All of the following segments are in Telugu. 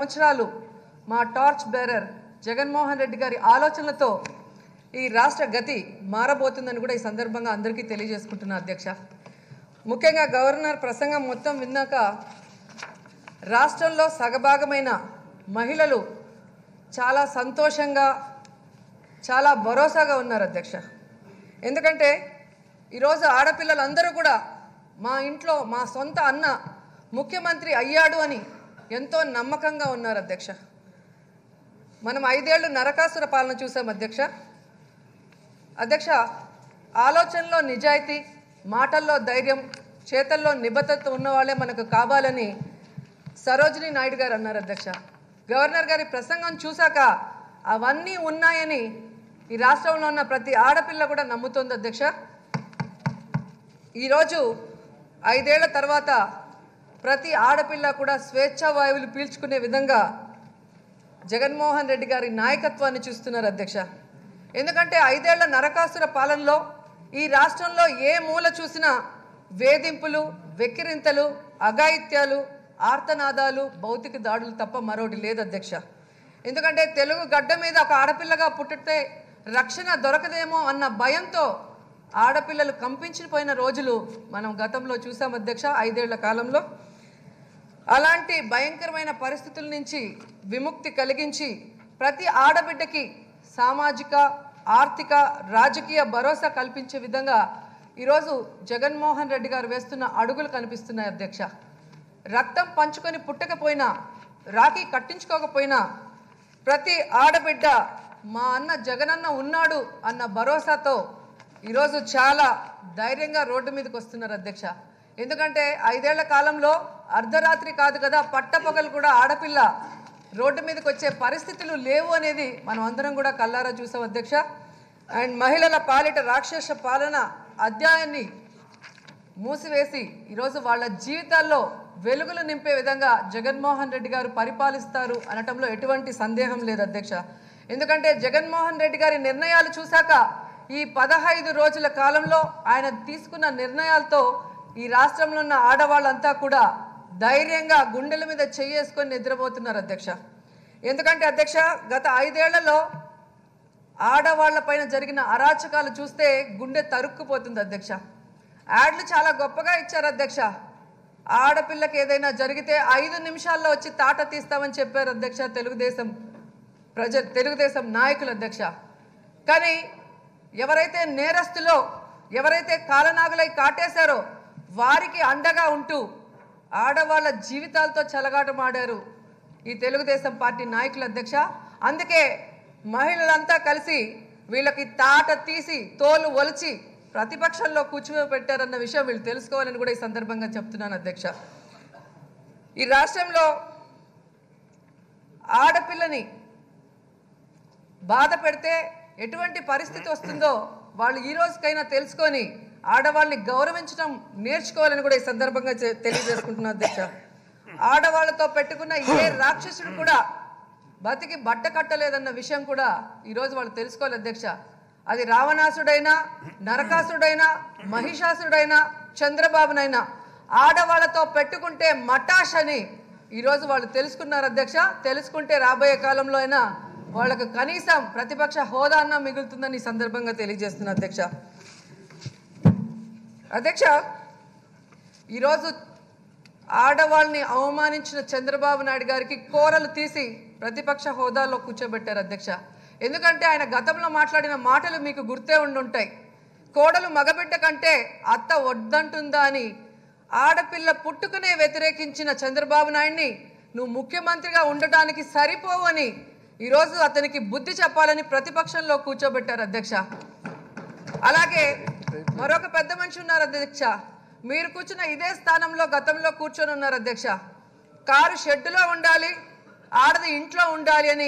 సంవత్సరాలు మా టార్చ్ బేరర్ జగన్మోహన్ రెడ్డి గారి ఆలోచనలతో ఈ రాష్ట్ర గతి మారబోతుందని కూడా ఈ సందర్భంగా అందరికీ తెలియజేసుకుంటున్నా అధ్యక్ష ముఖ్యంగా గవర్నర్ ప్రసంగం మొత్తం విన్నాక రాష్ట్రంలో సగభాగమైన మహిళలు చాలా సంతోషంగా చాలా భరోసాగా ఉన్నారు అధ్యక్ష ఎందుకంటే ఈరోజు ఆడపిల్లలందరూ కూడా మా ఇంట్లో మా సొంత అన్న ముఖ్యమంత్రి అయ్యాడు అని ఎంతో నమ్మకంగా ఉన్నారు అధ్యక్ష మనం ఐదేళ్లు నరకాసుర పాలన చూసాం అధ్యక్ష అధ్యక్ష ఆలోచనలో నిజాయితీ మాటల్లో ధైర్యం చేతల్లో నిబద్ధత ఉన్నవాళ్ళే మనకు కావాలని సరోజిని నాయుడు గారు అన్నారు అధ్యక్ష గవర్నర్ గారి ప్రసంగం చూశాక అవన్నీ ఉన్నాయని ఈ రాష్ట్రంలో ఉన్న ప్రతి ఆడపిల్ల కూడా నమ్ముతోంది అధ్యక్ష ఈరోజు ఐదేళ్ల తర్వాత ప్రతి ఆడపిల్ల కూడా స్వేచ్ఛా వాయువులు పీల్చుకునే విధంగా జగన్మోహన్ రెడ్డి గారి నాయకత్వాన్ని చూస్తున్నారు అధ్యక్ష ఎందుకంటే ఐదేళ్ల నరకాసుర పాలనలో ఈ రాష్ట్రంలో ఏ మూల చూసినా వేధింపులు వెక్కిరింతలు అఘాయిత్యాలు ఆర్తనాదాలు భౌతిక దాడులు తప్ప మరొకటి లేదు అధ్యక్ష ఎందుకంటే తెలుగు గడ్డ మీద ఒక ఆడపిల్లగా పుట్టితే రక్షణ దొరకదేమో అన్న భయంతో ఆడపిల్లలు కంపించిపోయిన రోజులు మనం గతంలో చూసాం అధ్యక్ష ఐదేళ్ల కాలంలో అలాంటి భయంకరమైన పరిస్థితుల నుంచి విముక్తి కలిగించి ప్రతి ఆడబిడ్డకి సామాజిక ఆర్థిక రాజకీయ భరోసా కల్పించే విధంగా ఈరోజు జగన్మోహన్ రెడ్డి గారు వేస్తున్న అడుగులు కనిపిస్తున్నాయి అధ్యక్ష రక్తం పంచుకొని పుట్టకపోయినా రాఖీ కట్టించుకోకపోయినా ప్రతి ఆడబిడ్డ మా అన్న జగనన్న ఉన్నాడు అన్న భరోసాతో ఈరోజు చాలా ధైర్యంగా రోడ్డు మీదకి వస్తున్నారు అధ్యక్ష ఎందుకంటే ఐదేళ్ల కాలంలో అర్ధరాత్రి కాదు కదా పట్టపగలు కూడా ఆడపిల్ల రోడ్డు మీదకి వచ్చే పరిస్థితులు లేవు అనేది మనం అందరం కూడా కల్లారా చూసాం అధ్యక్ష అండ్ మహిళల పాలిట రాక్షస పాలన అధ్యాయాన్ని మూసివేసి ఈరోజు వాళ్ళ జీవితాల్లో వెలుగులు నింపే విధంగా జగన్మోహన్ రెడ్డి గారు పరిపాలిస్తారు అనటంలో ఎటువంటి సందేహం లేదు అధ్యక్ష ఎందుకంటే జగన్మోహన్ రెడ్డి గారి నిర్ణయాలు చూశాక ఈ పదహైదు రోజుల కాలంలో ఆయన తీసుకున్న నిర్ణయాలతో ఈ రాష్ట్రంలో ఉన్న ఆడవాళ్ళంతా కూడా ధైర్యంగా గుండెల మీద చేసుకొని నిద్రపోతున్నారు అధ్యక్ష ఎందుకంటే అధ్యక్ష గత ఐదేళ్లలో ఆడవాళ్ల పైన జరిగిన అరాచకాలు చూస్తే గుండె తరుక్కుపోతుంది అధ్యక్ష యాడ్లు చాలా గొప్పగా ఇచ్చారు అధ్యక్ష ఆడపిల్లకి ఏదైనా జరిగితే ఐదు నిమిషాల్లో వచ్చి తాట తీస్తామని చెప్పారు అధ్యక్ష తెలుగుదేశం ప్రజ తెలుగుదేశం నాయకులు అధ్యక్ష కానీ ఎవరైతే నేరస్తులో ఎవరైతే కాలనాగులై కాటేశారో వారికి అండగా ఉంటూ ఆడవాళ్ళ జీవితాలతో చెలగాటమాడారు ఈ తెలుగుదేశం పార్టీ నాయకుల అధ్యక్ష అందుకే మహిళలంతా కలిసి వీళ్ళకి తాట తీసి తోలు ఒలిచి ప్రతిపక్షంలో కూర్చోబెట్టారన్న విషయం వీళ్ళు తెలుసుకోవాలని కూడా ఈ సందర్భంగా చెప్తున్నాను అధ్యక్ష ఈ రాష్ట్రంలో ఆడపిల్లని బాధ పెడితే ఎటువంటి పరిస్థితి వస్తుందో వాళ్ళు ఈ రోజుకైనా తెలుసుకొని ఆడవాళ్ళని గౌరవించడం నేర్చుకోవాలని కూడా ఈ సందర్భంగా చె- తెలియజేసుకుంటున్నా అధ్యక్ష ఆడవాళ్ళతో పెట్టుకున్న ఏ రాక్షసుడు కూడా బతికి బట్ట కట్టలేదన్న విషయం కూడా ఈరోజు వాళ్ళు తెలుసుకోవాలి అధ్యక్ష అది రావణాసుడైనా నరకాసుడైనా మహిషాసుడైనా చంద్రబాబునైనా ఆడవాళ్ళతో పెట్టుకుంటే మటాష్ అని ఈరోజు వాళ్ళు తెలుసుకున్నారు అధ్యక్ష తెలుసుకుంటే రాబోయే కాలంలో అయినా వాళ్ళకు కనీసం ప్రతిపక్ష హోదా అన్న మిగులుతుందని ఈ సందర్భంగా తెలియజేస్తున్నా అధ్యక్ష అధ్యక్ష ఈరోజు ఆడవాళ్ళని అవమానించిన చంద్రబాబు నాయుడు గారికి కోరలు తీసి ప్రతిపక్ష హోదాలో కూర్చోబెట్టారు అధ్యక్ష ఎందుకంటే ఆయన గతంలో మాట్లాడిన మాటలు మీకు గుర్తే ఉండుంటాయి కోడలు మగబిడ్డ కంటే అత్త వద్దంటుందా అని ఆడపిల్ల పుట్టుకునే వ్యతిరేకించిన చంద్రబాబు నాయుడిని నువ్వు ముఖ్యమంత్రిగా ఉండటానికి సరిపోవని ఈరోజు అతనికి బుద్ధి చెప్పాలని ప్రతిపక్షంలో కూర్చోబెట్టారు అధ్యక్ష అలాగే మరొక పెద్ద మనిషి ఉన్నారు అధ్యక్ష మీరు కూర్చున్న ఇదే స్థానంలో గతంలో కూర్చొని ఉన్నారు అధ్యక్ష కారు షెడ్డులో ఉండాలి ఆడది ఇంట్లో ఉండాలి అని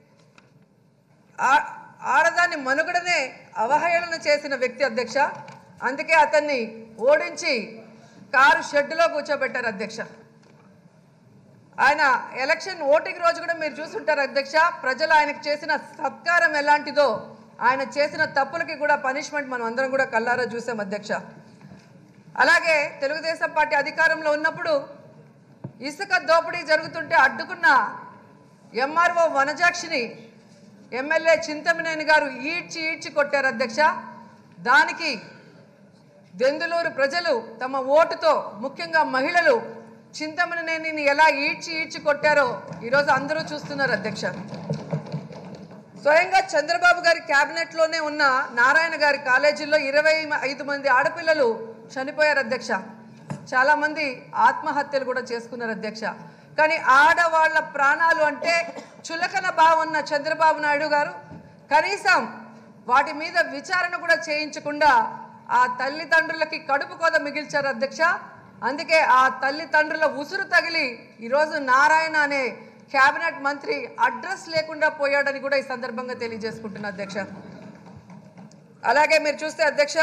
ఆ- ఆడదాన్ని మనుగడనే అవహేళన చేసిన వ్యక్తి అధ్యక్ష అందుకే అతన్ని ఓడించి కారు షెడ్డులో కూర్చోబెట్టారు అధ్యక్ష ఆయన ఎలక్షన్ ఓటింగ్ రోజు కూడా మీరు చూసుంటారు అధ్యక్ష ప్రజలు ఆయనకు చేసిన సత్కారం ఎలాంటిదో ఆయన చేసిన తప్పులకి కూడా పనిష్మెంట్ మనం అందరం కూడా కల్లారా చూసాం అధ్యక్ష అలాగే తెలుగుదేశం పార్టీ అధికారంలో ఉన్నప్పుడు ఇసుక దోపిడీ జరుగుతుంటే అడ్డుకున్న ఎంఆర్ఓ వనజాక్షిని ఎమ్మెల్యే చింతమనేని గారు ఈడ్చి ఈడ్చి కొట్టారు అధ్యక్ష దానికి దెందులూరు ప్రజలు తమ ఓటుతో ముఖ్యంగా మహిళలు చింతమనేనిని ఎలా ఈడ్చి ఈడ్చి కొట్టారో ఈరోజు అందరూ చూస్తున్నారు అధ్యక్ష స్వయంగా చంద్రబాబు గారి క్యాబినెట్లోనే ఉన్న నారాయణ గారి కాలేజీల్లో ఇరవై ఐదు మంది ఆడపిల్లలు చనిపోయారు అధ్యక్ష చాలామంది ఆత్మహత్యలు కూడా చేసుకున్నారు అధ్యక్ష కానీ ఆడవాళ్ల ప్రాణాలు అంటే చులకన బాగున్న చంద్రబాబు నాయుడు గారు కనీసం వాటి మీద విచారణ కూడా చేయించకుండా ఆ తల్లిదండ్రులకి కడుపు కోత మిగిల్చారు అధ్యక్ష అందుకే ఆ తల్లిదండ్రుల ఉసురు తగిలి ఈరోజు నారాయణ అనే కేబినెట్ మంత్రి అడ్రస్ లేకుండా పోయాడని కూడా ఈ సందర్భంగా తెలియజేసుకుంటున్నా అధ్యక్ష అలాగే మీరు చూస్తే అధ్యక్ష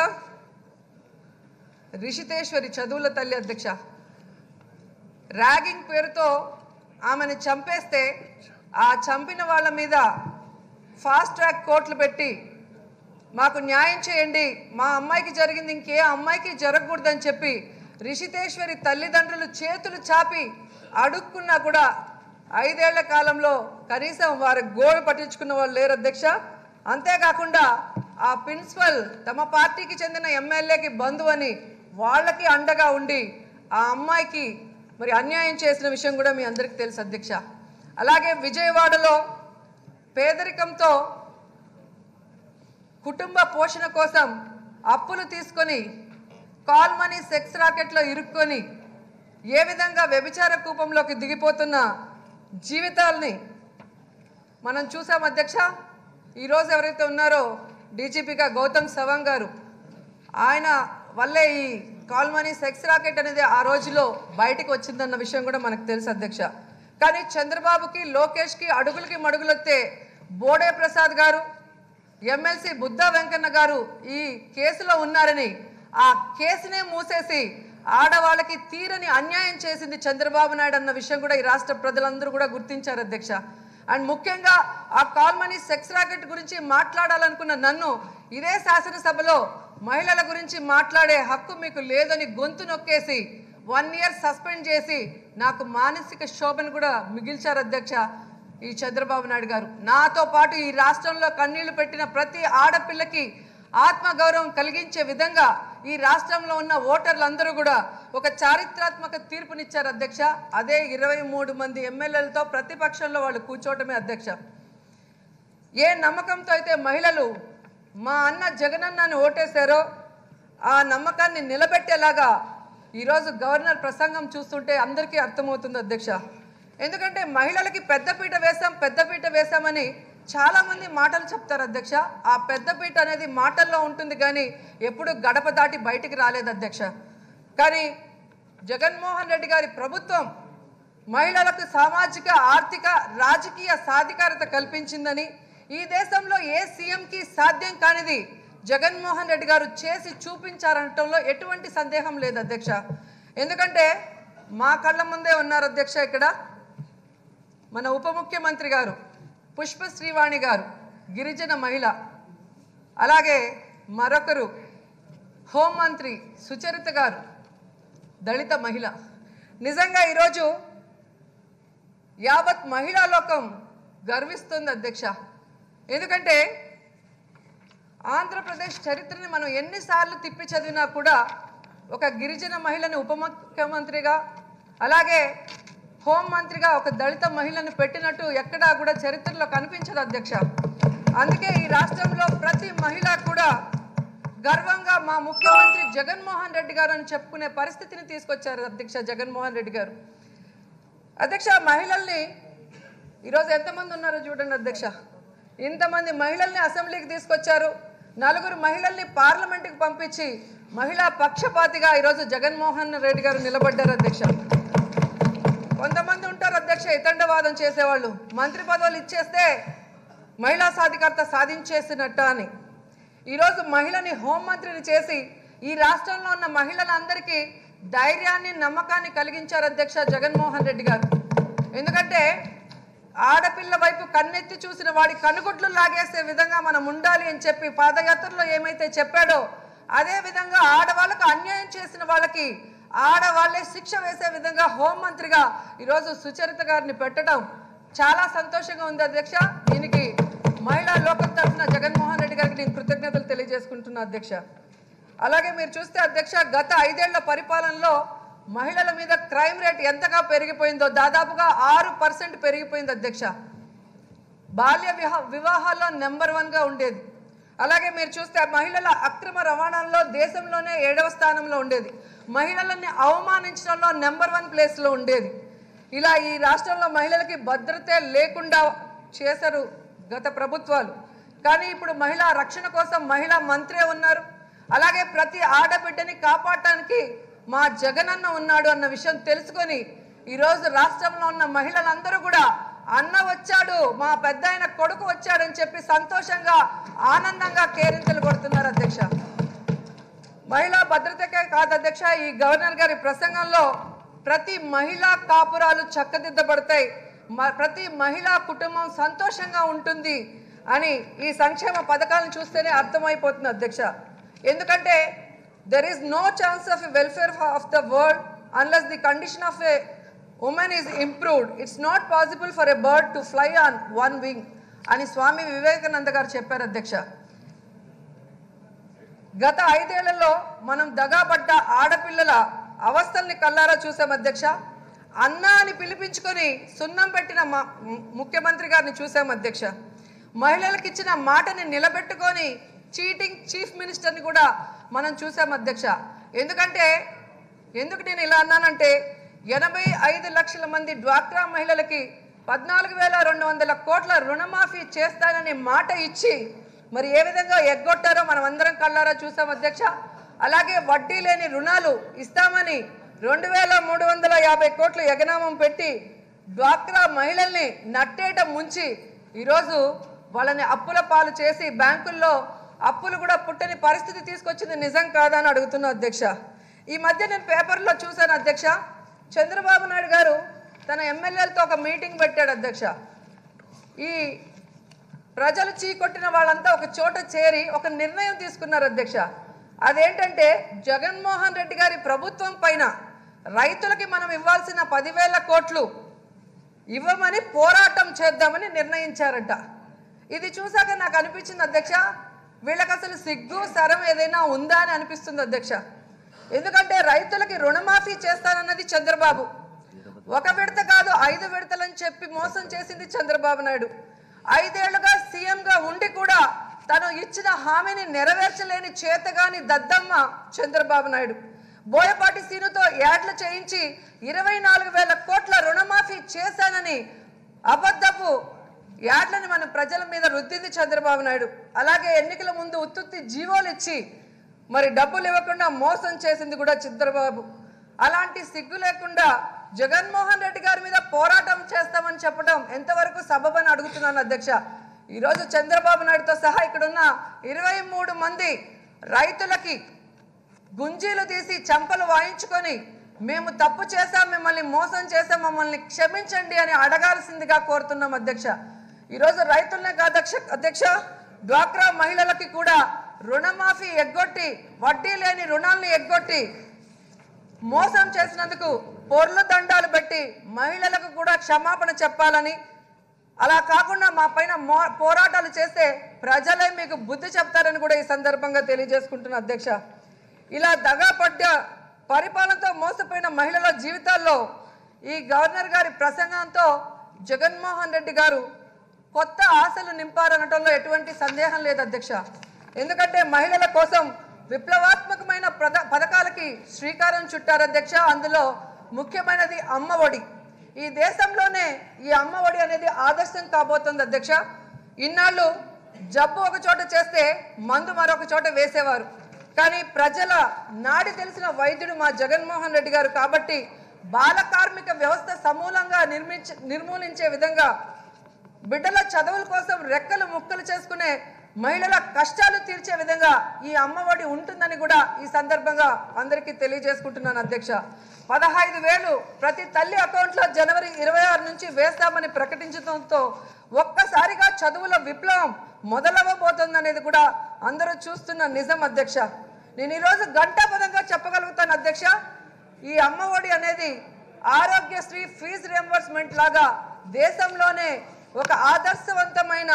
రిషితేశ్వరి చదువుల తల్లి అధ్యక్ష ర్యాగింగ్ పేరుతో ఆమెను చంపేస్తే ఆ చంపిన వాళ్ళ మీద ఫాస్ట్ ట్రాక్ కోర్టులు పెట్టి మాకు న్యాయం చేయండి మా అమ్మాయికి జరిగింది ఇంకే అమ్మాయికి జరగకూడదని చెప్పి రిషితేశ్వరి తల్లిదండ్రులు చేతులు చాపి అడుక్కున్నా కూడా ఐదేళ్ల కాలంలో కనీసం వారి గోడు పట్టించుకున్న వాళ్ళు లేరు అధ్యక్ష అంతేకాకుండా ఆ ప్రిన్సిపల్ తమ పార్టీకి చెందిన ఎమ్మెల్యేకి బంధువు అని వాళ్ళకి అండగా ఉండి ఆ అమ్మాయికి మరి అన్యాయం చేసిన విషయం కూడా మీ అందరికీ తెలుసు అధ్యక్ష అలాగే విజయవాడలో పేదరికంతో కుటుంబ పోషణ కోసం అప్పులు తీసుకొని కాల్ మనీ సెక్స్ రాకెట్లో ఇరుక్కొని ఏ విధంగా వ్యభిచార కూపంలోకి దిగిపోతున్న జీవితాల్ని మనం చూసాం అధ్యక్ష ఈరోజు ఎవరైతే ఉన్నారో డీజీపీగా గౌతమ్ సవాంగ్ గారు ఆయన వల్లే ఈ కాల్ మనీ సెక్స్ రాకెట్ అనేది ఆ రోజులో బయటికి వచ్చిందన్న విషయం కూడా మనకు తెలుసు అధ్యక్ష కానీ చంద్రబాబుకి లోకేష్కి అడుగులకి మడుగులొత్తే బోడే ప్రసాద్ గారు ఎమ్మెల్సీ బుద్ధా వెంకన్న గారు ఈ కేసులో ఉన్నారని ఆ కేసునే మూసేసి ఆడవాళ్ళకి తీరని అన్యాయం చేసింది చంద్రబాబు నాయుడు అన్న విషయం కూడా ఈ రాష్ట్ర ప్రజలందరూ కూడా గుర్తించారు అధ్యక్ష అండ్ ముఖ్యంగా ఆ కాల్ మనీ సెక్స్ రాకెట్ గురించి మాట్లాడాలనుకున్న నన్ను ఇదే శాసనసభలో మహిళల గురించి మాట్లాడే హక్కు మీకు లేదని గొంతు నొక్కేసి వన్ ఇయర్ సస్పెండ్ చేసి నాకు మానసిక శోభను కూడా మిగిల్చారు అధ్యక్ష ఈ చంద్రబాబు నాయుడు గారు నాతో పాటు ఈ రాష్ట్రంలో కన్నీళ్లు పెట్టిన ప్రతి ఆడపిల్లకి ఆత్మగౌరవం కలిగించే విధంగా ఈ రాష్ట్రంలో ఉన్న ఓటర్లందరూ కూడా ఒక చారిత్రాత్మక తీర్పునిచ్చారు అధ్యక్ష అదే ఇరవై మూడు మంది ఎమ్మెల్యేలతో ప్రతిపక్షంలో వాళ్ళు కూర్చోవటమే అధ్యక్ష ఏ నమ్మకంతో అయితే మహిళలు మా అన్న జగనన్నని ఓటేశారో ఆ నమ్మకాన్ని నిలబెట్టేలాగా ఈరోజు గవర్నర్ ప్రసంగం చూస్తుంటే అందరికీ అర్థమవుతుంది అధ్యక్ష ఎందుకంటే మహిళలకి పెద్దపీట వేశాం పెద్దపీట వేశామని చాలా మంది మాటలు చెప్తారు అధ్యక్ష ఆ పెద్దపీట అనేది మాటల్లో ఉంటుంది కానీ ఎప్పుడు గడప దాటి బయటికి రాలేదు అధ్యక్ష కానీ జగన్మోహన్ రెడ్డి గారి ప్రభుత్వం మహిళలకు సామాజిక ఆర్థిక రాజకీయ సాధికారత కల్పించిందని ఈ దేశంలో ఏ సీఎంకి సాధ్యం కానిది జగన్మోహన్ రెడ్డి గారు చేసి చూపించారనటంలో ఎటువంటి సందేహం లేదు అధ్యక్ష ఎందుకంటే మా కళ్ళ ముందే ఉన్నారు అధ్యక్ష ఇక్కడ మన ఉప ముఖ్యమంత్రి గారు పుష్ప శ్రీవాణి గారు గిరిజన మహిళ అలాగే మరొకరు హోంమంత్రి సుచరిత గారు దళిత మహిళ నిజంగా ఈరోజు యావత్ మహిళా లోకం గర్విస్తుంది అధ్యక్ష ఎందుకంటే ఆంధ్రప్రదేశ్ చరిత్రని మనం ఎన్నిసార్లు తిప్పి చదివినా కూడా ఒక గిరిజన మహిళని ఉప ముఖ్యమంత్రిగా అలాగే హోంమంత్రిగా ఒక దళిత మహిళను పెట్టినట్టు ఎక్కడా కూడా చరిత్రలో కనిపించదు అధ్యక్ష అందుకే ఈ రాష్ట్రంలో ప్రతి మహిళ కూడా గర్వంగా మా ముఖ్యమంత్రి జగన్మోహన్ రెడ్డి గారు అని చెప్పుకునే పరిస్థితిని తీసుకొచ్చారు అధ్యక్ష జగన్మోహన్ రెడ్డి గారు అధ్యక్ష మహిళల్ని ఈరోజు ఎంతమంది ఉన్నారో చూడండి అధ్యక్ష ఇంతమంది మహిళల్ని అసెంబ్లీకి తీసుకొచ్చారు నలుగురు మహిళల్ని పార్లమెంట్కి పంపించి మహిళా పక్షపాతిగా ఈరోజు జగన్మోహన్ రెడ్డి గారు నిలబడ్డారు అధ్యక్ష కొంతమంది ఉంటారు అధ్యక్ష ఇతండవాదం చేసేవాళ్ళు మంత్రి పదవులు ఇచ్చేస్తే మహిళా సాధికారత సాధించేసినట్ట అని ఈరోజు మహిళని హోంమంత్రిని చేసి ఈ రాష్ట్రంలో ఉన్న మహిళలందరికీ ధైర్యాన్ని నమ్మకాన్ని కలిగించారు అధ్యక్ష జగన్మోహన్ రెడ్డి గారు ఎందుకంటే ఆడపిల్ల వైపు కన్నెత్తి చూసిన వాడి కనుగుడ్లు లాగేసే విధంగా మనం ఉండాలి అని చెప్పి పాదయాత్రలో ఏమైతే చెప్పాడో అదే విధంగా ఆడవాళ్ళకు అన్యాయం చేసిన వాళ్ళకి ఆడవాళ్లే శిక్ష వేసే విధంగా హోంమంత్రిగా ఈరోజు సుచరిత గారిని పెట్టడం చాలా సంతోషంగా ఉంది అధ్యక్ష దీనికి మహిళా లోకం తరఫున జగన్మోహన్ రెడ్డి గారికి నేను కృతజ్ఞతలు తెలియజేసుకుంటున్నా అధ్యక్ష అలాగే మీరు చూస్తే అధ్యక్ష గత ఐదేళ్ల పరిపాలనలో మహిళల మీద క్రైమ్ రేట్ ఎంతగా పెరిగిపోయిందో దాదాపుగా ఆరు పర్సెంట్ పెరిగిపోయింది అధ్యక్ష బాల్య విహా వివాహాల్లో నెంబర్ వన్గా ఉండేది అలాగే మీరు చూస్తే మహిళల అక్రమ రవాణాల్లో దేశంలోనే ఏడవ స్థానంలో ఉండేది మహిళలని అవమానించడంలో నెంబర్ వన్ ప్లేస్లో ఉండేది ఇలా ఈ రాష్ట్రంలో మహిళలకి భద్రతే లేకుండా చేశారు గత ప్రభుత్వాలు కానీ ఇప్పుడు మహిళా రక్షణ కోసం మహిళా మంత్రే ఉన్నారు అలాగే ప్రతి ఆడబిడ్డని కాపాడటానికి మా జగనన్న ఉన్నాడు అన్న విషయం తెలుసుకొని ఈరోజు రాష్ట్రంలో ఉన్న మహిళలందరూ కూడా అన్న వచ్చాడు మా పెద్ద ఆయన కొడుకు వచ్చాడని చెప్పి సంతోషంగా ఆనందంగా కేరింతలు కొడుతున్నారు అధ్యక్ష మహిళా భద్రతకే కాదు అధ్యక్ష ఈ గవర్నర్ గారి ప్రసంగంలో ప్రతి మహిళా కాపురాలు చక్కదిద్దబడతాయి మ- ప్రతి మహిళా కుటుంబం సంతోషంగా ఉంటుంది అని ఈ సంక్షేమ పథకాలను చూస్తేనే అర్థమైపోతుంది అధ్యక్ష ఎందుకంటే there is no chance of welfare of the world unless the condition of a women is improved it's not possible for a bird to fly on one wing అని స్వామి వివేకానంద గారు చెప్పారు అధ్యక్ష గత ఐదేళ్లలో మనం దగాబడ్డ ఆడపిల్లల అవస్థల్ని కల్లారా చూసాం అధ్యక్ష అన్న అని పిలిపించుకొని సున్నం పెట్టిన మా- ము- ముఖ్యమంత్రి గారిని చూసాం అధ్యక్ష మహిళలకు ఇచ్చిన మాటని నిలబెట్టుకొని చీటింగ్ చీఫ్ మినిస్టర్ని కూడా మనం చూసాం అధ్యక్ష ఎందుకంటే ఎందుకు నేను ఇలా అన్నానంటే ఎనభై ఐదు లక్షల మంది డ్వాక్రా మహిళలకి పద్నాలుగు వేల రెండు వందల కోట్ల రుణమాఫీ చేస్తానని మాట ఇచ్చి మరి ఏ విధంగా ఎగ్గొట్టారో మనం అందరం కళ్ళారా చూసాం అధ్యక్ష అలాగే వడ్డీ లేని రుణాలు ఇస్తామని రెండు వేల మూడు వందల యాభై కోట్లు ఎగనామం పెట్టి డ్వాక్రా మహిళల్ని నట్టేట ముంచి ఈరోజు వాళ్ళని అప్పుల పాలు చేసి బ్యాంకుల్లో అప్పులు కూడా పుట్టని పరిస్థితి తీసుకొచ్చింది నిజం కాదా అని అడుగుతున్నా అధ్యక్ష ఈ మధ్య నేను పేపర్లో చూశాను అధ్యక్ష చంద్రబాబు నాయుడు గారు తన ఎమ్మెల్యేలతో ఒక మీటింగ్ పెట్టాడు అధ్యక్ష ఈ ప్రజలు చీకొట్టిన వాళ్ళంతా ఒక చోట చేరి ఒక నిర్ణయం తీసుకున్నారు అధ్యక్ష అదేంటంటే జగన్మోహన్ రెడ్డి గారి ప్రభుత్వం పైన రైతులకి మనం ఇవ్వాల్సిన పదివేల కోట్లు ఇవ్వమని పోరాటం చేద్దామని నిర్ణయించారట ఇది చూసాక నాకు అనిపించింది అధ్యక్ష వీళ్ళకి అసలు సిగ్గు సరం ఏదైనా ఉందా అని అనిపిస్తుంది అధ్యక్ష ఎందుకంటే రైతులకి రుణమాఫీ చేస్తానన్నది చంద్రబాబు ఒక విడత కాదు ఐదు విడతలని చెప్పి మోసం చేసింది చంద్రబాబు నాయుడు ఐదేళ్లుగా సీఎంగా ఉండి కూడా తను ఇచ్చిన హామీని నెరవేర్చలేని చేతగాని దద్దమ్మ చంద్రబాబు నాయుడు బోయపాటి సీనుతో యాడ్లు చేయించి ఇరవై నాలుగు వేల కోట్ల రుణమాఫీ చేశానని అబద్ధపు యాడ్లని మన ప్రజల మీద రుద్దింది చంద్రబాబు నాయుడు అలాగే ఎన్నికల ముందు ఉత్తుత్తి జీవోలు ఇచ్చి మరి డబ్బులు ఇవ్వకుండా మోసం చేసింది కూడా చంద్రబాబు అలాంటి సిగ్గు లేకుండా జగన్మోహన్ రెడ్డి గారి మీద పోరాటం చేస్తామని చెప్పడం ఎంతవరకు సబబని అడుగుతున్నాను అధ్యక్ష ఈరోజు చంద్రబాబు నాయుడుతో సహా ఇక్కడున్న ఇరవై మూడు మంది రైతులకి గుంజీలు తీసి చంపలు వాయించుకొని మేము తప్పు చేశాం మిమ్మల్ని మోసం చేశాం మమ్మల్ని క్షమించండి అని అడగాల్సిందిగా కోరుతున్నాం అధ్యక్ష ఈరోజు రైతులనే కాదు అధ్యక్ష అధ్యక్ష డ్వాక్రా మహిళలకి కూడా రుణమాఫీ ఎగ్గొట్టి వడ్డీ లేని రుణాలను ఎగ్గొట్టి మోసం చేసినందుకు పొర్లు దండాలు పెట్టి మహిళలకు కూడా క్షమాపణ చెప్పాలని అలా కాకుండా మా పైన మో- పోరాటాలు చేస్తే ప్రజలే మీకు బుద్ధి చెప్తారని కూడా ఈ సందర్భంగా తెలియజేసుకుంటున్న అధ్యక్ష ఇలా దగాపడ్డ పరిపాలనతో మోసపోయిన మహిళల జీవితాల్లో ఈ గవర్నర్ గారి ప్రసంగంతో జగన్మోహన్ రెడ్డి గారు కొత్త ఆశలు నింపారనటంలో ఎటువంటి సందేహం లేదు అధ్యక్ష ఎందుకంటే మహిళల కోసం విప్లవాత్మకమైన ప్రద పథకాలకి శ్రీకారం చుట్టారు అధ్యక్ష అందులో ముఖ్యమైనది అమ్మ ఒడి ఈ దేశంలోనే ఈ అమ్మ ఒడి అనేది ఆదర్శం కాబోతుంది అధ్యక్ష ఇన్నాళ్ళు జబ్బు ఒక చోట చేస్తే మందు మరొక చోట వేసేవారు కానీ ప్రజల నాడి తెలిసిన వైద్యుడు మా జగన్మోహన్ రెడ్డి గారు కాబట్టి బాల కార్మిక వ్యవస్థ సమూలంగా నిర్మించ నిర్మూలించే విధంగా బిడ్డల చదువుల కోసం రెక్కలు ముక్కలు చేసుకునే మహిళల కష్టాలు తీర్చే విధంగా ఈ అమ్మఒడి ఉంటుందని కూడా ఈ సందర్భంగా అందరికీ తెలియజేసుకుంటున్నాను అధ్యక్ష పదహైదు వేలు ప్రతి తల్లి అకౌంట్లో జనవరి ఇరవై ఆరు నుంచి వేస్తామని ప్రకటించడంతో ఒక్కసారిగా చదువుల విప్లవం మొదలవ్వబోతుందనేది కూడా అందరూ చూస్తున్న నిజం అధ్యక్ష నేను ఈరోజు గంటాపదంగా చెప్పగలుగుతాను అధ్యక్ష ఈ అమ్మఒడి అనేది ఆరోగ్యశ్రీ ఫీజు రియంబర్స్మెంట్ లాగా దేశంలోనే ఒక ఆదర్శవంతమైన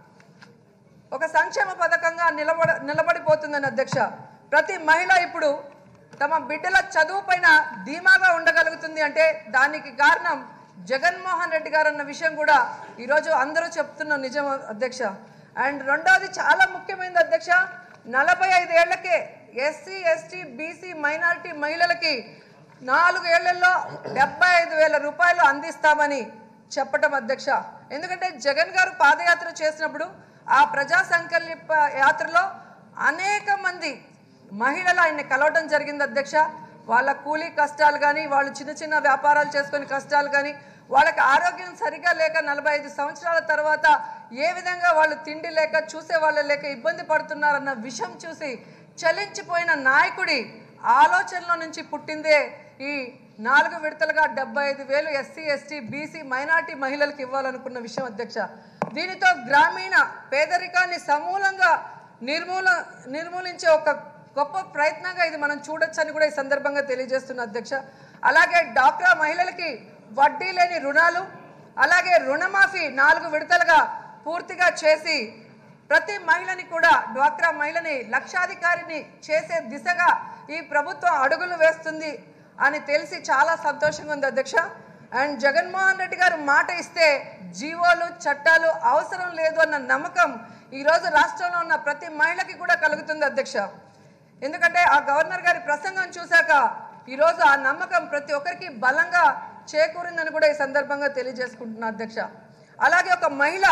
ఒక సంక్షేమ పథకంగా నిలబడ నిలబడిపోతుందని అధ్యక్ష ప్రతి మహిళ ఇప్పుడు తమ బిడ్డల చదువు పైన ధీమాగా ఉండగలుగుతుంది అంటే దానికి కారణం జగన్మోహన్ రెడ్డి గారు అన్న విషయం కూడా ఈరోజు అందరూ చెప్తున్న నిజం అధ్యక్ష అండ్ రెండవది చాలా ముఖ్యమైనది అధ్యక్ష నలభై ఐదేళ్లకే ఎస్సీ ఎస్టీ బీసీ మైనారిటీ మహిళలకి నాలుగు ఏళ్లలో డెబ్బై ఐదు వేల రూపాయలు అందిస్తామని చెప్పటం అధ్యక్ష ఎందుకంటే జగన్ గారు పాదయాత్ర చేసినప్పుడు ఆ ప్రజా సంకల్ప యాత్రలో అనేక మంది మహిళలు ఆయన్ని కలవటం జరిగింది అధ్యక్ష వాళ్ళ కూలీ కష్టాలు కానీ వాళ్ళు చిన్న చిన్న వ్యాపారాలు చేసుకునే కష్టాలు కానీ వాళ్ళకి ఆరోగ్యం సరిగా లేక నలభై ఐదు సంవత్సరాల తర్వాత ఏ విధంగా వాళ్ళు తిండి లేక చూసే వాళ్ళు లేక ఇబ్బంది పడుతున్నారన్న విషయం చూసి చలించిపోయిన నాయకుడి ఆలోచనలో నుంచి పుట్టిందే ఈ నాలుగు విడతలుగా డెబ్బై ఐదు వేలు ఎస్సీ ఎస్టీ బీసీ మైనార్టీ మహిళలకు ఇవ్వాలనుకున్న విషయం అధ్యక్ష దీనితో గ్రామీణ పేదరికాన్ని సమూలంగా నిర్మూల నిర్మూలించే ఒక గొప్ప ప్రయత్నంగా ఇది మనం చూడొచ్చని కూడా ఈ సందర్భంగా తెలియజేస్తున్న అధ్యక్ష అలాగే డాక్రా మహిళలకి వడ్డీ లేని రుణాలు అలాగే రుణమాఫీ నాలుగు విడతలుగా పూర్తిగా చేసి ప్రతి మహిళని కూడా డ్వాక్రా మహిళని లక్షాధికారిని చేసే దిశగా ఈ ప్రభుత్వం అడుగులు వేస్తుంది అని తెలిసి చాలా సంతోషంగా ఉంది అధ్యక్ష అండ్ జగన్మోహన్ రెడ్డి గారు మాట ఇస్తే జీవోలు చట్టాలు అవసరం లేదు అన్న నమ్మకం ఈరోజు రాష్ట్రంలో ఉన్న ప్రతి మహిళకి కూడా కలుగుతుంది అధ్యక్ష ఎందుకంటే ఆ గవర్నర్ గారి ప్రసంగం చూశాక ఈరోజు ఆ నమ్మకం ప్రతి ఒక్కరికి బలంగా చేకూరిందని కూడా ఈ సందర్భంగా తెలియజేసుకుంటున్నా అధ్యక్ష అలాగే ఒక మహిళ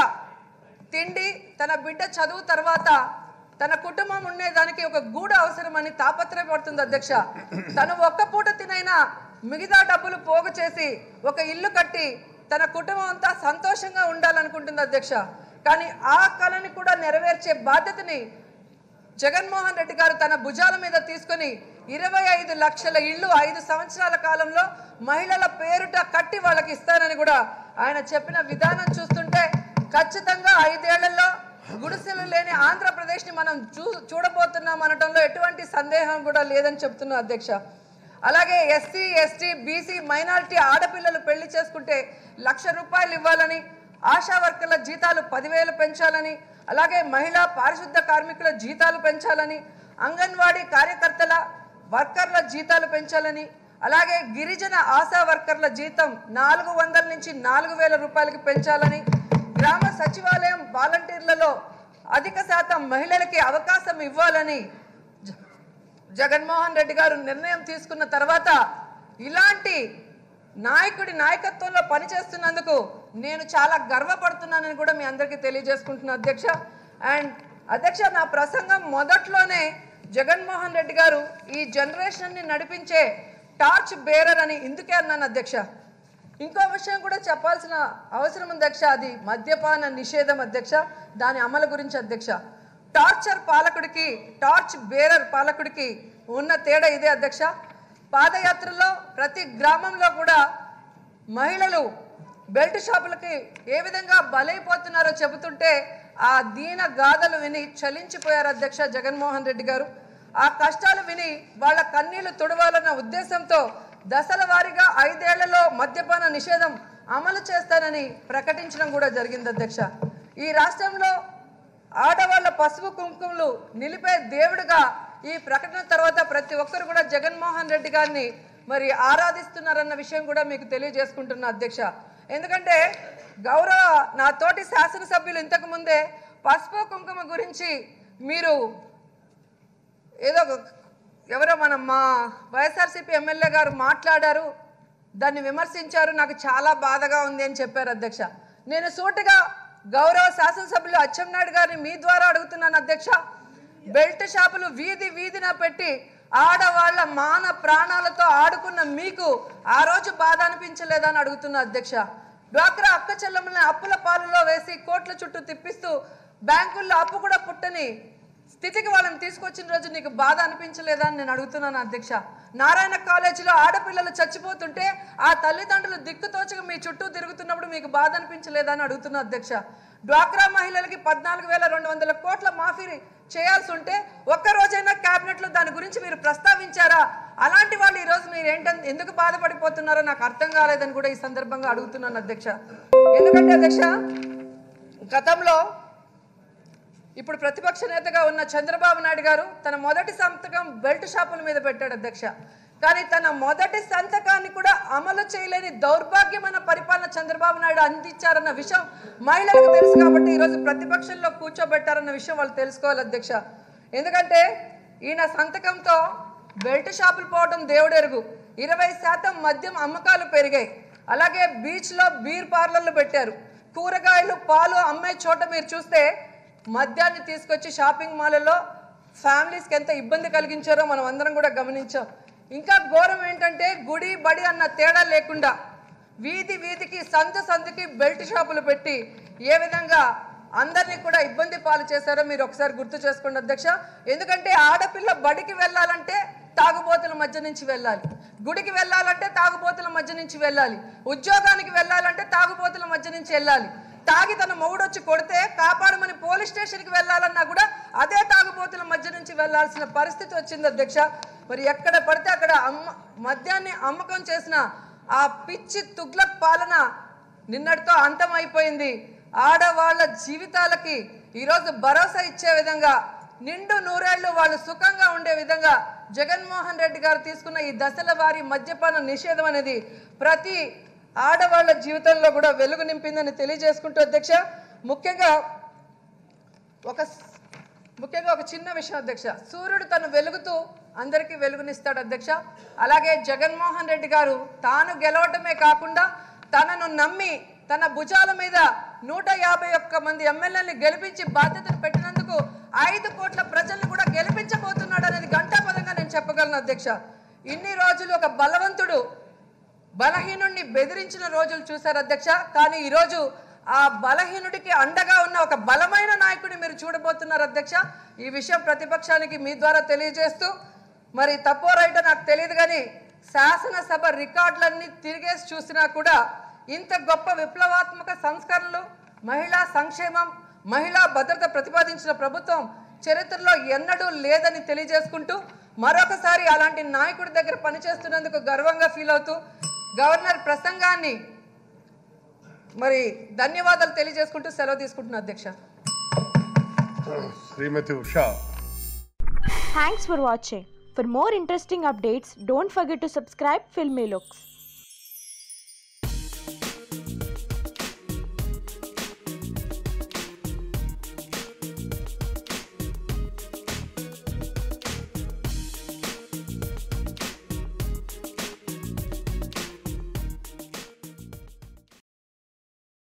తిండి తన బిడ్డ చదువు తర్వాత తన కుటుంబం ఉండేదానికి ఒక గూడు అవసరమని తాపత్రయపడుతుంది అధ్యక్ష తను ఒక్క పూట తినైనా మిగతా డబ్బులు పోగు చేసి ఒక ఇల్లు కట్టి తన కుటుంబం అంతా సంతోషంగా ఉండాలనుకుంటుంది అధ్యక్ష కానీ ఆ కళని కూడా నెరవేర్చే బాధ్యతని జగన్మోహన్ రెడ్డి గారు తన భుజాల మీద తీసుకొని ఇరవై ఐదు లక్షల ఇళ్ళు ఐదు సంవత్సరాల కాలంలో మహిళల పేరుట కట్టి వాళ్ళకి ఇస్తానని కూడా ఆయన చెప్పిన విధానం చూస్తుంటే ఖచ్చితంగా ఐదేళ్లలో గుడిసెలు లేని ఆంధ్రప్రదేశ్ని మనం చూ చూడబోతున్నాం అనటంలో ఎటువంటి సందేహం కూడా లేదని చెప్తున్నా అధ్యక్ష అలాగే ఎస్సీ ఎస్టీ బీసీ మైనారిటీ ఆడపిల్లలు పెళ్లి చేసుకుంటే లక్ష రూపాయలు ఇవ్వాలని ఆశా వర్కర్ల జీతాలు పదివేలు పెంచాలని అలాగే మహిళా పారిశుద్ధ కార్మికుల జీతాలు పెంచాలని అంగన్వాడీ కార్యకర్తల వర్కర్ల జీతాలు పెంచాలని అలాగే గిరిజన ఆశా వర్కర్ల జీతం నాలుగు వందల నుంచి నాలుగు వేల రూపాయలకి పెంచాలని గ్రామ సచివాలయం వాలంటీర్లలో అధిక శాతం మహిళలకి అవకాశం ఇవ్వాలని జ- జగన్మోహన్ రెడ్డి గారు నిర్ణయం తీసుకున్న తర్వాత ఇలాంటి నాయకుడి నాయకత్వంలో పనిచేస్తున్నందుకు నేను చాలా గర్వపడుతున్నానని కూడా మీ అందరికీ తెలియజేసుకుంటున్నా అధ్యక్ష అండ్ అధ్యక్ష నా ప్రసంగం మొదట్లోనే జగన్మోహన్ రెడ్డి గారు ఈ జనరేషన్ని నడిపించే టార్చ్ బేరర్ అని ఇందుకే అన్నాను అధ్యక్ష ఇంకో విషయం కూడా చెప్పాల్సిన అవసరం ఉంది అధ్యక్ష అది మద్యపాన నిషేధం అధ్యక్ష దాని అమలు గురించి అధ్యక్ష టార్చర్ పాలకుడికి టార్చ్ బేరర్ పాలకుడికి ఉన్న తేడా ఇదే అధ్యక్ష పాదయాత్రలో ప్రతి గ్రామంలో కూడా మహిళలు బెల్ట్ షాపులకి ఏ విధంగా బలైపోతున్నారో చెబుతుంటే ఆ దీన గాథలు విని చలించిపోయారు అధ్యక్ష జగన్మోహన్ రెడ్డి గారు ఆ కష్టాలు విని వాళ్ళ కన్నీళ్లు తుడవాలన్న ఉద్దేశంతో దశల వారీగా ఐదేళ్లలో మద్యపాన నిషేధం అమలు చేస్తానని ప్రకటించడం కూడా జరిగింది అధ్యక్ష ఈ రాష్ట్రంలో ఆడవాళ్ళ పసుపు కుంకుమలు నిలిపే దేవుడిగా ఈ ప్రకటన తర్వాత ప్రతి ఒక్కరు కూడా జగన్మోహన్ రెడ్డి గారిని మరి ఆరాధిస్తున్నారన్న విషయం కూడా మీకు తెలియజేసుకుంటున్నా అధ్యక్ష ఎందుకంటే గౌరవ నా తోటి శాసనసభ్యులు ఇంతకు ముందే పసుపు కుంకుమ గురించి మీరు ఏదో ఒక- ఎవరో మన మా వైఎస్ఆర్సీపీ ఎమ్మెల్యే గారు మాట్లాడారు దాన్ని విమర్శించారు నాకు చాలా బాధగా ఉంది అని చెప్పారు అధ్యక్ష నేను సూటిగా గౌరవ శాసనసభ్యులు అచ్చెన్నాయుడు గారిని మీ ద్వారా అడుగుతున్నాను అధ్యక్ష బెల్ట్ షాపులు వీధి వీధిన పెట్టి ఆడవాళ్ళ మాన ప్రాణాలతో ఆడుకున్న మీకు ఆ రోజు బాధ అనిపించలేదని అడుగుతున్నా అధ్యక్ష డ్వాక్రా అక్క చెల్లెమ్మల్ని అప్పుల పాలులో వేసి కోట్ల చుట్టూ తిప్పిస్తూ బ్యాంకుల్లో అప్పు కూడా పుట్టని స్థితికి వాళ్ళని తీసుకొచ్చిన రోజు నీకు బాధ అనిపించలేదా అని నేను అడుగుతున్నాను అధ్యక్ష నారాయణ కాలేజీలో ఆడపిల్లలు చచ్చిపోతుంటే ఆ తల్లిదండ్రులు దిక్కుతోచగా మీ చుట్టూ తిరుగుతున్నప్పుడు మీకు బాధ అనిపించలేదా అని అడుగుతున్నా అధ్యక్ష డ్వాక్రా మహిళలకి పద్నాలుగు వేల రెండు వందల కోట్ల మాఫీ చేయాల్సి ఉంటే ఒక్క రోజైనా క్యాబినెట్లో దాని గురించి మీరు ప్రస్తావించారా అలాంటి వాళ్ళు ఈరోజు మీరు ఏంటంటే ఎందుకు బాధపడిపోతున్నారో నాకు అర్థం కాలేదని కూడా ఈ సందర్భంగా అడుగుతున్నాను అధ్యక్ష ఎందుకంటే అధ్యక్ష గతంలో ఇప్పుడు ప్రతిపక్ష నేతగా ఉన్న చంద్రబాబు నాయుడు గారు తన మొదటి సంతకం బెల్ట్ షాపుల మీద పెట్టాడు అధ్యక్ష కానీ తన మొదటి సంతకాన్ని కూడా అమలు చేయలేని దౌర్భాగ్యమైన పరిపాలన చంద్రబాబు నాయుడు అందించారన్న విషయం మహిళలకు తెలుసు కాబట్టి ఈరోజు ప్రతిపక్షంలో కూర్చోబెట్టారన్న విషయం వాళ్ళు తెలుసుకోవాలి అధ్యక్ష ఎందుకంటే ఈయన సంతకంతో బెల్ట్ షాపులు పోవడం దేవుడెరుగు ఇరవై శాతం మద్యం అమ్మకాలు పెరిగాయి అలాగే బీచ్లో బీర్ పార్లర్లు పెట్టారు కూరగాయలు పాలు అమ్మే చోట మీరు చూస్తే మద్యాన్ని తీసుకొచ్చి షాపింగ్ మాల్లో ఫ్యామిలీస్కి ఎంత ఇబ్బంది కలిగించారో మనం అందరం కూడా గమనించాం ఇంకా ఘోరం ఏంటంటే గుడి బడి అన్న తేడా లేకుండా వీధి వీధికి సందు సందుకి బెల్ట్ షాపులు పెట్టి ఏ విధంగా అందరినీ కూడా ఇబ్బంది పాలు చేశారో మీరు ఒకసారి గుర్తు చేసుకోండి అధ్యక్ష ఎందుకంటే ఆడపిల్ల బడికి వెళ్ళాలంటే తాగుబోతుల మధ్య నుంచి వెళ్ళాలి గుడికి వెళ్ళాలంటే తాగుబోతుల మధ్య నుంచి వెళ్ళాలి ఉద్యోగానికి వెళ్ళాలంటే తాగుబోతుల మధ్య నుంచి వెళ్ళాలి తాగి తన మొగుడు వచ్చి కొడితే కాపాడమని పోలీస్ స్టేషన్కి వెళ్ళాలన్నా కూడా అదే తాగుబోతుల మధ్య నుంచి వెళ్ళాల్సిన పరిస్థితి వచ్చింది అధ్యక్ష మరి ఎక్కడ పడితే అక్కడ అమ్మ మద్యాన్ని అమ్మకం చేసిన ఆ పిచ్చి తుగ్లక్ పాలన నిన్నటితో అంతమైపోయింది ఆడవాళ్ళ జీవితాలకి ఈరోజు భరోసా ఇచ్చే విధంగా నిండు నూరేళ్లు వాళ్ళు సుఖంగా ఉండే విధంగా జగన్మోహన్ రెడ్డి గారు తీసుకున్న ఈ దశల వారి మద్యపాన నిషేధం అనేది ప్రతి ఆడవాళ్ళ జీవితంలో కూడా వెలుగు నింపిందని తెలియజేసుకుంటూ అధ్యక్ష ముఖ్యంగా ఒక ముఖ్యంగా ఒక చిన్న విషయం అధ్యక్ష సూర్యుడు తను వెలుగుతూ అందరికీ వెలుగునిస్తాడు అధ్యక్ష అలాగే జగన్మోహన్ రెడ్డి గారు తాను గెలవటమే కాకుండా తనను నమ్మి తన భుజాల మీద నూట యాభై ఒక్క మంది ఎమ్మెల్యేని గెలిపించి బాధ్యతను పెట్టినందుకు ఐదు కోట్ల ప్రజలను కూడా గెలిపించబోతున్నాడు అనేది ఘంటాపదంగా నేను చెప్పగలను అధ్యక్ష ఇన్ని రోజులు ఒక బలవంతుడు బలహీనుడిని బెదిరించిన రోజులు చూశారు అధ్యక్ష కానీ ఈరోజు ఆ బలహీనుడికి అండగా ఉన్న ఒక బలమైన నాయకుడిని మీరు చూడబోతున్నారు అధ్యక్ష ఈ విషయం ప్రతిపక్షానికి మీ ద్వారా తెలియజేస్తూ మరి తప్పో రైటో నాకు తెలియదు కానీ శాసనసభ రికార్డులన్నీ తిరిగేసి చూసినా కూడా ఇంత గొప్ప విప్లవాత్మక సంస్కరణలు మహిళా సంక్షేమం మహిళా భద్రత ప్రతిపాదించిన ప్రభుత్వం చరిత్రలో ఎన్నడూ లేదని తెలియజేసుకుంటూ మరొకసారి అలాంటి నాయకుడి దగ్గర పనిచేస్తున్నందుకు గర్వంగా ఫీల్ అవుతూ గవర్నర్ ప్రసంగాన్ని మరి ధన్యవాదాలు తెలియజేసుకుంటూ సెలవు తీసుకుంటున్నా అధ్యక్ష శ్రీమతి Usha Thanks for watching. For more interesting updates, don't forget to subscribe Filmy Looks.